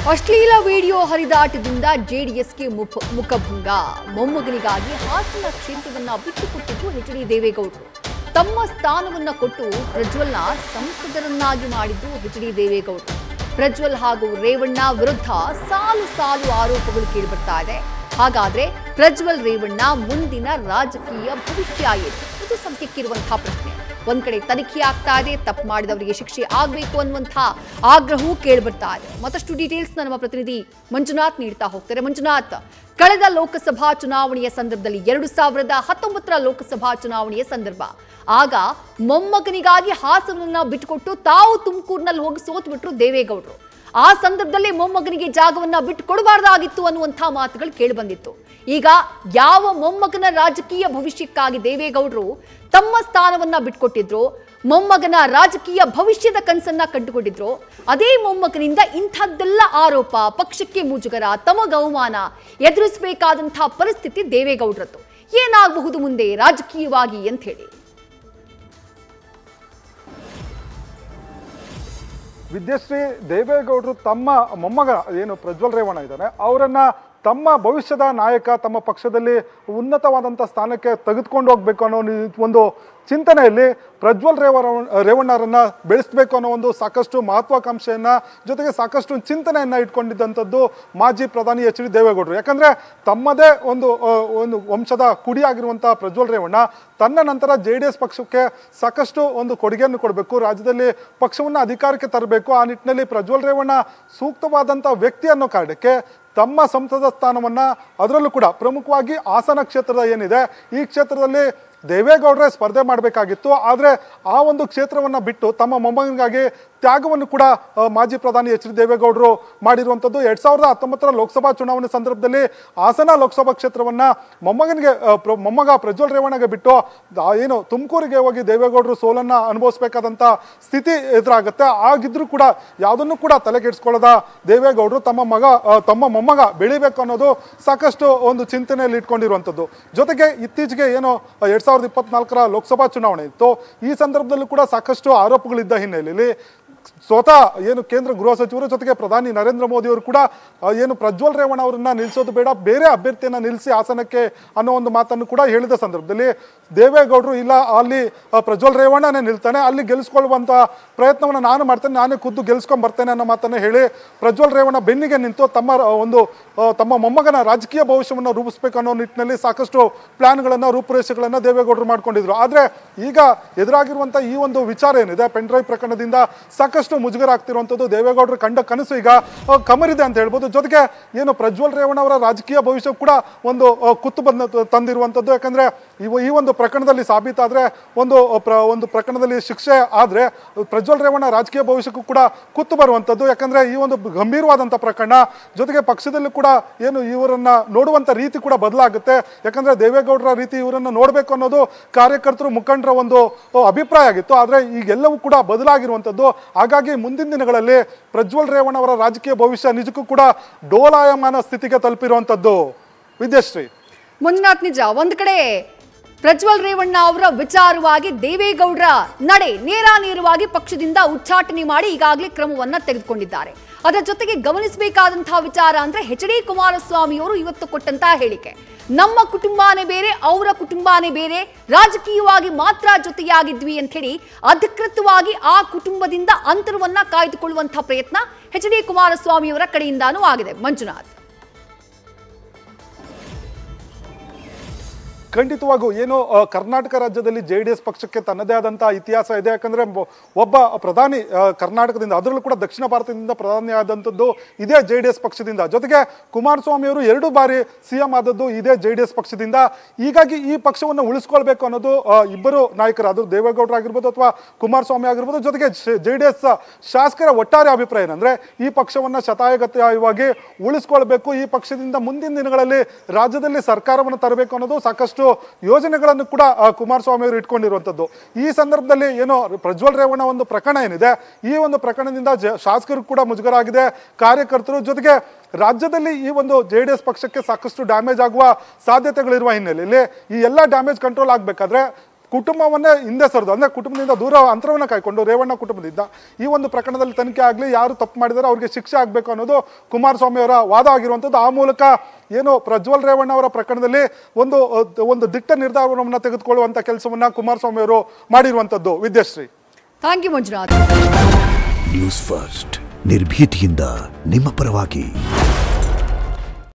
ಅಶ್ಲೀಲ ವಿಡಿಯೋ ಹರಿದಾಟದಿಂದ ಜೆಡಿಎಸ್ಗೆ ಮುಖ ಮುಖಭಂಗ ಮೊಮ್ಮಗನಿಗಾಗಿ ಹಾಸನ ಕ್ಷೇತ್ರವನ್ನ ಬಿಟ್ಟುಕೊಟ್ಟಿದ್ದು ಎಚ್ ಡಿ ದೇವೇಗೌಡರು ತಮ್ಮ ಸ್ಥಾನವನ್ನ ಕೊಟ್ಟು ಪ್ರಜ್ವಲ್ನ ಸಂಸದರನ್ನಾಗಿ ಮಾಡಿದ್ದು ಎಚ್ ಡಿ ದೇವೇಗೌಡರು ಪ್ರಜ್ವಲ್ ಹಾಗೂ ರೇವಣ್ಣ ವಿರುದ್ಧ ಸಾಲು ಸಾಲು ಆರೋಪಗಳು ಕೇಳಿಬರ್ತಾ ಇದೆ ಹಾಗಾದ್ರೆ ಪ್ರಜ್ವಲ್ ರೇವಣ್ಣ ಮುಂದಿನ ರಾಜಕೀಯ ಭವಿಷ್ಯ ಏನು ಇದು ಸದ್ಯಕ್ಕಿರುವಂತಹ ಪ್ರಶ್ನೆ ಒಂದ್ ಕಡೆ ತನಿಖೆ ಆಗ್ತಾ ಇದೆ ತಪ್ಪು ಮಾಡಿದವರಿಗೆ ಶಿಕ್ಷೆ ಆಗ್ಬೇಕು ಅನ್ನುವಂತಹ ಆಗ್ರಹವೂ ಕೇಳಿಬರ್ತಾ ಇದೆ ಮತ್ತಷ್ಟು ಡೀಟೇಲ್ಸ್ ನಮ್ಮ ಪ್ರತಿನಿಧಿ ಮಂಜುನಾಥ್ ನೀಡ್ತಾ ಹೋಗ್ತಾರೆ ಮಂಜುನಾಥ್ ಕಳೆದ ಲೋಕಸಭಾ ಚುನಾವಣೆಯ ಸಂದರ್ಭದಲ್ಲಿ ಎರಡು ಸಾವಿರದ ಹತ್ತೊಂಬತ್ತರ ಲೋಕಸಭಾ ಚುನಾವಣೆಯ ಸಂದರ್ಭ ಆಗ ಮೊಮ್ಮಗನಿಗಾಗಿ ಹಾಸನನ್ನ ಬಿಟ್ಟುಕೊಟ್ಟು ತಾವು ತುಮಕೂರಿನಲ್ಲಿ ಹೋಗಿ ಸೋತ್ಬಿಟ್ರು ದೇವೇಗೌಡರು ಆ ಸಂದರ್ಭದಲ್ಲಿ ಮೊಮ್ಮಗನಿಗೆ ಜಾಗವನ್ನ ಬಿಟ್ಟು ಕೊಡಬಾರ್ದಾಗಿತ್ತು ಅನ್ನುವಂಥ ಮಾತುಗಳು ಕೇಳಿಬಂದಿತ್ತು ಈಗ ಯಾವ ಮೊಮ್ಮಗನ ರಾಜಕೀಯ ಭವಿಷ್ಯಕ್ಕಾಗಿ ದೇವೇಗೌಡರು ತಮ್ಮ ಸ್ಥಾನವನ್ನ ಬಿಟ್ಕೊಟ್ಟಿದ್ರು ಮೊಮ್ಮಗನ ರಾಜಕೀಯ ಭವಿಷ್ಯದ ಕನಸನ್ನ ಕಂಡುಕೊಂಡಿದ್ರು ಅದೇ ಮೊಮ್ಮಗನಿಂದ ಇಂಥದ್ದೆಲ್ಲ ಆರೋಪ ಪಕ್ಷಕ್ಕೆ ಮುಜುಗರ ತಮಗ ಅವಮಾನ ಎದುರಿಸಬೇಕಾದಂತಹ ಪರಿಸ್ಥಿತಿ ದೇವೇಗೌಡರದ್ದು ಏನಾಗಬಹುದು ಮುಂದೆ ರಾಜಕೀಯವಾಗಿ ಅಂತ ಹೇಳಿ ವಿದ್ಯಶ್ರೀ ದೇವೇಗೌಡರು ತಮ್ಮ ಮೊಮ್ಮಗ ಏನು ಪ್ರಜ್ವಲ್ ರೇವಣ್ಣ ಇದ್ದಾನೆ ಅವರನ್ನ ತಮ್ಮ ಭವಿಷ್ಯದ ನಾಯಕ ತಮ್ಮ ಪಕ್ಷದಲ್ಲಿ ಉನ್ನತವಾದಂಥ ಸ್ಥಾನಕ್ಕೆ ತೆಗೆದುಕೊಂಡು ಹೋಗ್ಬೇಕು ಅನ್ನೋ ನಿ- ಒಂದು ಚಿಂತನೆಯಲ್ಲಿ ಪ್ರಜ್ವಲ್ ರೇವ ರೇವಣ್ಣರನ್ನ ಬೆಳೆಸಬೇಕು ಅನ್ನೋ ಒಂದು ಸಾಕಷ್ಟು ಮಹತ್ವಾಕಾಂಕ್ಷೆಯನ್ನ ಜೊತೆಗೆ ಸಾಕಷ್ಟು ಚಿಂತನೆಯನ್ನ ಇಟ್ಕೊಂಡಿದ್ದಂಥದ್ದು ಮಾಜಿ ಪ್ರಧಾನಿ ಎಚ್ ಡಿ ದೇವೇಗೌಡರು ಯಾಕಂದ್ರೆ ತಮ್ಮದೇ ಒಂದು ಆ, ಒಂದು ವಂಶದ ಕುಡಿಯಾಗಿರುವಂಥ ಪ್ರಜ್ವಲ್ ರೇವಣ್ಣ ತನ್ನ ನಂತರ ಜೆ ಡಿ ಎಸ್ ಪಕ್ಷಕ್ಕೆ ಸಾಕಷ್ಟು ಒಂದು ಕೊಡುಗೆಯನ್ನು ಕೊಡಬೇಕು ರಾಜ್ಯದಲ್ಲಿ ಪಕ್ಷವನ್ನು ಅಧಿಕಾರಕ್ಕೆ ತರಬೇಕು ಆ ನಿಟ್ಟಿನಲ್ಲಿ ಪ್ರಜ್ವಲ್ ರೇವಣ್ಣ ಸೂಕ್ತವಾದಂಥ ವ್ಯಕ್ತಿ ಅನ್ನೋ ಕಾರಣಕ್ಕೆ ತಮ್ಮ ಸಂಸದ ಸ್ಥಾನವನ್ನ ಅದರಲ್ಲೂ ಕೂಡ ಪ್ರಮುಖವಾಗಿ ಹಾಸನ ಕ್ಷೇತ್ರದ ಏನಿದೆ ಈ ಕ್ಷೇತ್ರದಲ್ಲಿ ದೇವೇಗೌಡರೇ ಸ್ಪರ್ಧೆ ಮಾಡಬೇಕಾಗಿತ್ತು ಆದರೆ ಆ ಒಂದು ಕ್ಷೇತ್ರವನ್ನ ಬಿಟ್ಟು ತಮ್ಮ ಮೊಮ್ಮಗನಿಗಾಗಿ ತ್ಯಾಗವನ್ನು ಕೂಡ ಆ, ಮಾಜಿ ಪ್ರಧಾನಿ ಎಚ್ ಡಿ ದೇವೇಗೌಡರು ಮಾಡಿರುವಂಥದ್ದು ಎರಡ್ ಸಾವಿರದ ಹತ್ತೊಂಬತ್ತರ ಲೋಕಸಭಾ ಚುನಾವಣೆ ಸಂದರ್ಭದಲ್ಲಿ ಹಾಸನ ಲೋಕಸಭಾ ಕ್ಷೇತ್ರವನ್ನ ಮೊಮ್ಮಗನಿಗೆ ಆ, ಪ್ರ- ಮೊಮ್ಮಗ ಪ್ರಜ್ವಲ್ ರೇವಣ್ಣಗೆ ಬಿಟ್ಟು ಆ, ಏನು ತುಮಕೂರಿಗೆ ಹೋಗಿ ದೇವೇಗೌಡರು ಸೋಲನ್ನ ಅನುಭವಿಸಬೇಕಾದಂತ ಸ್ಥಿತಿ ಎದುರಾಗುತ್ತೆ ಆಗಿದ್ರೂ ಕೂಡ ಯಾವುದನ್ನು ಕೂಡ ತಲೆಕೆಡಿಸ್ಕೊಳ್ಳದ ದೇವೇಗೌಡರು ತಮ್ಮ ಮಗ ಆ, ತಮ್ಮ ಮೊಮ್ಮಗ ಬೆಳಿಬೇಕು ಅನ್ನೋದು ಸಾಕಷ್ಟು ಒಂದು ಚಿಂತನೆಯಲ್ಲಿ ಇಟ್ಕೊಂಡಿರುವಂಥದ್ದು ಜೊತೆಗೆ ಇತ್ತೀಚೆಗೆ ಏನು ಎರಡ್ ಸಾವಿರದ ಇಪ್ಪತ್ನಾಲ್ಕರ ಲೋಕಸಭಾ ಚುನಾವಣೆ ಇತ್ತು ಈ ಸಂದರ್ಭದಲ್ಲೂ ಕೂಡ ಸಾಕಷ್ಟು ಆರೋಪಗಳಿದ್ದ ಹಿನ್ನೆಲೆಯಲ್ಲಿ ಸ್ವತಃ ಏನು ಕೇಂದ್ರ ಗೃಹ ಸಚಿವರು ಜೊತೆಗೆ ಪ್ರಧಾನಿ ನರೇಂದ್ರ ಮೋದಿ ಅವರು ಕೂಡ ಆ, ಏನು ಪ್ರಜ್ವಲ್ ರೇವಣ್ಣ ಅವರನ್ನ ನಿಲ್ಲಿಸೋದು ಬೇಡ ಬೇರೆ ಅಭ್ಯರ್ಥಿಯನ್ನ ನಿಲ್ಲಿಸಿ ಹಾಸನಕ್ಕೆ ಅನ್ನೋ ಒಂದು ಮಾತನ್ನು ಕೂಡ ಹೇಳಿದ ಸಂದರ್ಭದಲ್ಲಿ ದೇವೇಗೌಡರು ಇಲ್ಲ ಅಲ್ಲಿ ಆ, ಪ್ರಜ್ವಲ್ ರೇವಣ್ಣನೇ ನಿಲ್ತಾನೆ ಅಲ್ಲಿ ಗೆಲ್ಲಿಸ್ಕೊಳ್ಳುವಂತ ಪ್ರಯತ್ನವನ್ನು ನಾನು ಮಾಡ್ತೇನೆ ನಾನೇ ಖುದ್ದು ಗೆಲ್ಸ್ಕೊಂಡ್ ಬರ್ತೇನೆ ಅನ್ನೋ ಮಾತನ್ನ ಹೇಳಿ ಪ್ರಜ್ವಲ್ ರೇವಣ್ಣ ಬೆನ್ನಿಗೆ ನಿಂತು ತಮ್ಮ ಆ, ಒಂದು ಆ, ತಮ್ಮ ಮೊಮ್ಮಗನ ರಾಜಕೀಯ ಭವಿಷ್ಯವನ್ನು ರೂಪಿಸಬೇಕು ಅನ್ನೋ ನಿಟ್ಟಿನಲ್ಲಿ ಸಾಕಷ್ಟು ಪ್ಲಾನ್ಗಳನ್ನ ರೂಪುರೇಷೆಗಳನ್ನ ದೇವೇಗೌಡರು ಮಾಡ್ಕೊಂಡಿದ್ರು ಆದ್ರೆ ಈಗ ಎದುರಾಗಿರುವಂತ ಈ ಒಂದು ವಿಚಾರ ಏನಿದೆ ಪೆನ್ಡ್ರೈವ್ ಪ್ರಕರಣದಿಂದ ಸಾಕಷ್ಟು ಮುಜುಗರ ಆಗ್ತಿರುವಂಥದ್ದು ದೇವೇಗೌಡರು ಕಂಡ ಕನಸು ಈಗ ಆ, ಕಮರಿದೆ ಅಂತ ಹೇಳ್ಬೋದು ಜೊತೆಗೆ ಏನು ಪ್ರಜ್ವಲ್ ರೇವಣ್ಣ ಅವರ ರಾಜಕೀಯ ಭವಿಷ್ಯ ಕೂಡ ಒಂದು ಆ, ಕುತ್ತು ಬಂದ ತಂದಿರುವಂಥದ್ದು ಯಾಕಂದ್ರೆ ಇವ- ಈ ಒಂದು ಪ್ರಕರಣದಲ್ಲಿ ಸಾಬೀತಾದ್ರೆ ಒಂದು ಆ, ಪ್ರ- ಒಂದು ಪ್ರಕರಣದಲ್ಲಿ ಶಿಕ್ಷೆ ಆದ್ರೆ ಪ್ರಜ್ವಲ್ ರೇವಣ್ಣ ರಾಜಕೀಯ ಭವಿಷ್ಯಕ್ಕೂ ಕೂಡ ಕುತ್ತು ಬರುವಂಥದ್ದು ಯಾಕಂದ್ರೆ ಈ ಒಂದು ಗಂಭೀರವಾದಂಥ ಪ್ರಕರಣ ಜೊತೆಗೆ ಪಕ್ಷದಲ್ಲೂ ಕೂಡ ಏನು ಇವರನ್ನ ನೋಡುವಂತ ರೀತಿ ಕೂಡ ಬದಲಾಗುತ್ತೆ ಯಾಕಂದ್ರೆ ದೇವೇಗೌಡರ ರೀತಿ ಇವರನ್ನ ನೋಡಬೇಕು ಅನ್ನೋದು ಕಾರ್ಯಕರ್ತರು ಮುಖಂಡರ ಒಂದು ಆ, ಅಭಿಪ್ರಾಯ ಆಗಿತ್ತು ಆದ್ರೆ ಈಗೆಲ್ಲವೂ ಕೂಡ ಬದಲಾಗಿರುವಂಥದ್ದು ಹಾಗಾಗಿ ಮುಂದಿನ ದಿನಗಳಲ್ಲಿ ಪ್ರಜ್ವಲ್ ರೇವಣ್ಣ ಅವರ ರಾಜಕೀಯ ಭವಿಷ್ಯ ನಿಜಕ್ಕೂ ಕೂಡ ಡೋಲಾಯಮಾನ ಸ್ಥಿತಿಗೆ ತಲುಪಿರುವಂಥದ್ದು ವಿದ್ಯಶ್ರೀ ಮಂಜುನಾಥ್ ನಿಜ ಒಂದ್ ಕಡೆ ಪ್ರಜ್ವಲ್ ರೇವಣ್ಣ ಅವರ ವಿಚಾರವಾಗಿ ದೇವೇಗೌಡರ ನಡೆ ನೇರ ನೇರವಾಗಿ ಪಕ್ಷದಿಂದ ಉಚ್ಚಾಟನೆ ಮಾಡಿ ಈಗಾಗಲೇ ಕ್ರಮವನ್ನ ತೆಗೆದುಕೊಂಡಿದ್ದಾರೆ ಅದರ ಜೊತೆಗೆ ಗಮನಿಸಬೇಕಾದಂತಹ ವಿಚಾರ ಅಂದ್ರೆ ಎಚ್ ಡಿ ಕುಮಾರಸ್ವಾಮಿ ಅವರು ಇವತ್ತು ಕೊಟ್ಟಂತಹ ಹೇಳಿಕೆ ನಮ್ಮ ಕುಟುಂಬನೇ ಬೇರೆ ಅವರ ಕುಟುಂಬನೇ ಬೇರೆ ರಾಜಕೀಯವಾಗಿ ಮಾತ್ರ ಜೊತೆಯಾಗಿದ್ವಿ ಅಂತ ಹೇಳಿ ಅಧಿಕೃತವಾಗಿ ಆ ಕುಟುಂಬದಿಂದ ಅಂತರವನ್ನ ಕಾಯ್ದುಕೊಳ್ಳುವಂತಹ ಪ್ರಯತ್ನ ಎಚ್ ಡಿ ಕುಮಾರಸ್ವಾಮಿ ಅವರ ಕಡೆಯಿಂದಾನೂ ಆಗಿದೆ ಮಂಜುನಾಥ್ ಖಂಡಿತವಾಗೂ ಏನು ಆ, ಕರ್ನಾಟಕ ರಾಜ್ಯದಲ್ಲಿ ಜೆ ಡಿ ಎಸ್ ಪಕ್ಷಕ್ಕೆ ತನ್ನದೇ ಆದಂತಹ ಇತಿಹಾಸ ಇದೆ ಯಾಕಂದ್ರೆ ಒಬ್ಬ- ಒಬ್ಬ ಪ್ರಧಾನಿ ಆ, ಕರ್ನಾಟಕದಿಂದ ಅದರಲ್ಲೂ ಕೂಡ ದಕ್ಷಿಣ ಭಾರತದಿಂದ ಪ್ರಧಾನಿ ಆದಂಥದ್ದು ಇದೇ ಜೆ ಡಿ ಎಸ್ ಪಕ್ಷದಿಂದ ಜೊತೆಗೆ ಕುಮಾರಸ್ವಾಮಿ ಅವರು ಎರಡು ಬಾರಿ ಸಿಎಂ ಆದದ್ದು ಇದೇ ಜೆ ಡಿ ಎಸ್ ಪಕ್ಷದಿಂದ ಹೀಗಾಗಿ ಈ ಪಕ್ಷವನ್ನು ಉಳಿಸ್ಕೊಳ್ಬೇಕು ಅನ್ನೋದು ಆ, ಇಬ್ಬರು ನಾಯಕರು ಅದು ದೇವೇಗೌಡರು ಆಗಿರ್ಬೋದು ಅಥವಾ ಕುಮಾರಸ್ವಾಮಿ ಆಗಿರ್ಬೋದು ಜೊತೆಗೆ ಜೆ ಡಿ ಎಸ್ ಶಾಸಕರ ಒಟ್ಟಾರೆ ಅಭಿಪ್ರಾಯ ಏನಂದ್ರೆ ಈ ಪಕ್ಷವನ್ನ ಶತಾಯಗತವಾಗಿ ಉಳಿಸ್ಕೊಳ್ಬೇಕು ಈ ಪಕ್ಷದಿಂದ ಮುಂದಿನ ದಿನಗಳಲ್ಲಿ ರಾಜ್ಯದಲ್ಲಿ ಸರ್ಕಾರವನ್ನು ತರಬೇಕು ಅನ್ನೋದು ಸಾಕಷ್ಟು ಯೋಜನೆಗಳನ್ನು ಕೂಡ ಆ, ಕುಮಾರಸ್ವಾಮಿ ಅವರು ಇಟ್ಕೊಂಡಿರುವಂಥದ್ದು ಈ ಸಂದರ್ಭದಲ್ಲಿ ಏನೋ ಪ್ರಜ್ವಲ್ ರೇವಣ್ಣ ಒಂದು ಪ್ರಕರಣ ಏನಿದೆ ಈ ಒಂದು ಪ್ರಕರಣದಿಂದ ಜ- ಶಾಸಕರು ಕೂಡ ಮುಜುಗರ ಆಗಿದೆ ಕಾರ್ಯಕರ್ತರು ಜೊತೆಗೆ ರಾಜ್ಯದಲ್ಲಿ ಈ ಒಂದು ಜೆ ಡಿ ಎಸ್ ಪಕ್ಷಕ್ಕೆ ಸಾಕಷ್ಟು ಡ್ಯಾಮೇಜ್ ಆಗುವ ಸಾಧ್ಯತೆಗಳಿರುವ ಹಿನ್ನೆಲೆಯಲ್ಲಿ ಈ ಎಲ್ಲ ಡ್ಯಾಮೇಜ್ ಕಂಟ್ರೋಲ್ ಆಗಬೇಕಾದ್ರೆ ಕುಟುಂಬವನ್ನೇ ಹಿಂದೆ ಸರಿದು ಅಂದರೆ ಕುಟುಂಬದಿಂದ ದೂರ ಅಂತರವನ್ನು ಕಾಯ್ಕೊಂಡು ರೇವಣ್ಣ ಕುಟುಂಬದಿಂದ ಈ ಒಂದು ಪ್ರಕರಣದಲ್ಲಿ ತನಿಖೆ ಆಗಲಿ ಯಾರು ತಪ್ಪು ಮಾಡಿದಾರೆ ಅವ್ರಿಗೆ ಶಿಕ್ಷೆ ಆಗಬೇಕು ಅನ್ನೋದು ಕುಮಾರಸ್ವಾಮಿ ಅವರ ವಾದ ಆಗಿರುವಂಥದ್ದು ಆ ಮೂಲಕ ಏನು ಪ್ರಜ್ವಲ್ ರೇವಣ್ಣ ಅವರ ಪ್ರಕರಣದಲ್ಲಿ ಒಂದು ಅಹ್, ಒಂದು ದಿಟ್ಟ ನಿರ್ಧಾರವನ್ನು ತೆಗೆದುಕೊಳ್ಳುವಂಥ ಕೆಲಸವನ್ನ ಕುಮಾರಸ್ವಾಮಿ ಅವರು ಮಾಡಿರುವಂಥದ್ದು Vidyashree thank you Manjunath news first ನಿರ್ಭೀತಿಯಿಂದ ನಿಮ್ಮ ಪರವಾಗಿ